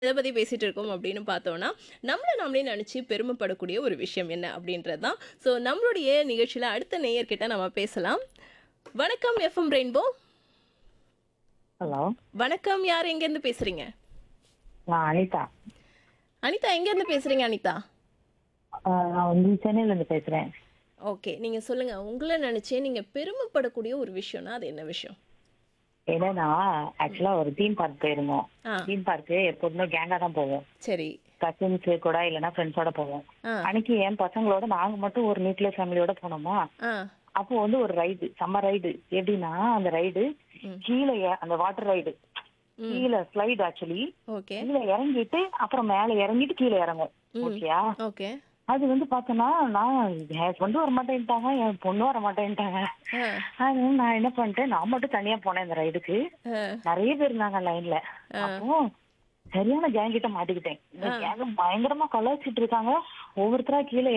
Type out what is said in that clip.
எதை பத்தி பேசிட்டு இருக்கோம் அப்படின்னு பார்த்தோம்னா, நம்மள நாமளே நெனச்சு பெருமைப்படக்கூடிய ஒரு விஷயம் என்ன அப்படின்றது தான். ஸோ நம்மளுடைய நிகழ்ச்சியில அடுத்த நேயர்கிட்ட நம்ம பேசலாம். வணக்கம் எஃப்எம் ரெயின்போ. ஹலோ வணக்கம். யார் எங்கேருந்து பேசுறீங்க? நான் அனிதா அனிதா எங்கேருந்து பேசுறீங்க அனிதா? ஆ, நான் வந்து சென்னையில இருந்து பேசுறேன் ஓகே. நீங்க சொல்லுங்க. உங்கள நெனச்சே நீங்க பெருமைப்படக்கூடிய ஒரு விஷயம்னா, அது என்ன விஷயம்? என்னன்னா ஆக்சுவலா ஒரு தீம் பார்க் போயிருந்தோம் ஆ. தீம் பார்க்கு எப்போதுமே கேங்கா தான் போவோம் சரி. கசின்ஸ் கூட இல்லைன்னா ஃப்ரெண்ட்ஸோட போவோம் ஆ. அன்னைக்கு என் பசங்களோட நாங்க மட்டும் ஒரு நியூக்ளியர் ஃபேமிலியோட போனோமா ஆ. அப்போ வந்து ஒரு ரைடு செம்ம ரைடு எப்படின்னா அந்த ரைடு ம். கீழே இற- அந்த வாட்டர் ரைடு ம். கீழே ஸ்லைடு ஆக்சுவலி ஓகே. கீழே இறங்கிட்டு அப்புறம் மேல இறங்கிட்டு கீழே இறங்கும் ம். ஓகேயா ஓகே. அது வந்து பார்த்தோன்னா நான் என் ஹஸ்பண்ட் வர மாட்டேன்ட்டாங்க என் பொண்ணு வர மாட்டேன்ட்டாங்க ஆ. அது நான் என்ன பண்ணிட்டேன் நான் மட்டும் தனியா போனேன் இந்த ரைடுக்கு ஆ. நிறைய பேர் இருந்தாங்க லைன்ல அப்போ சரியான கேங் கிட்ட மாட்டிக்கிட்டேன் இந்த கேங் பயங்கரமா கலாய்ச்சிட்டு இருக்காங்க ஒவ்வொருத்தரா கீழே